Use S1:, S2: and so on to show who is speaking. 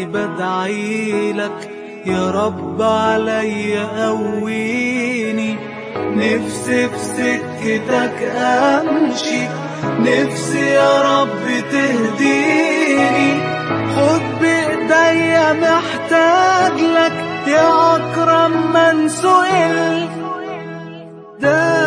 S1: بدعيلك يا رب عليا قويني نفسي في سكتك امشي نفسي يا رب تهديني خد بايديا محتاج لك يا اكرم من سئل ده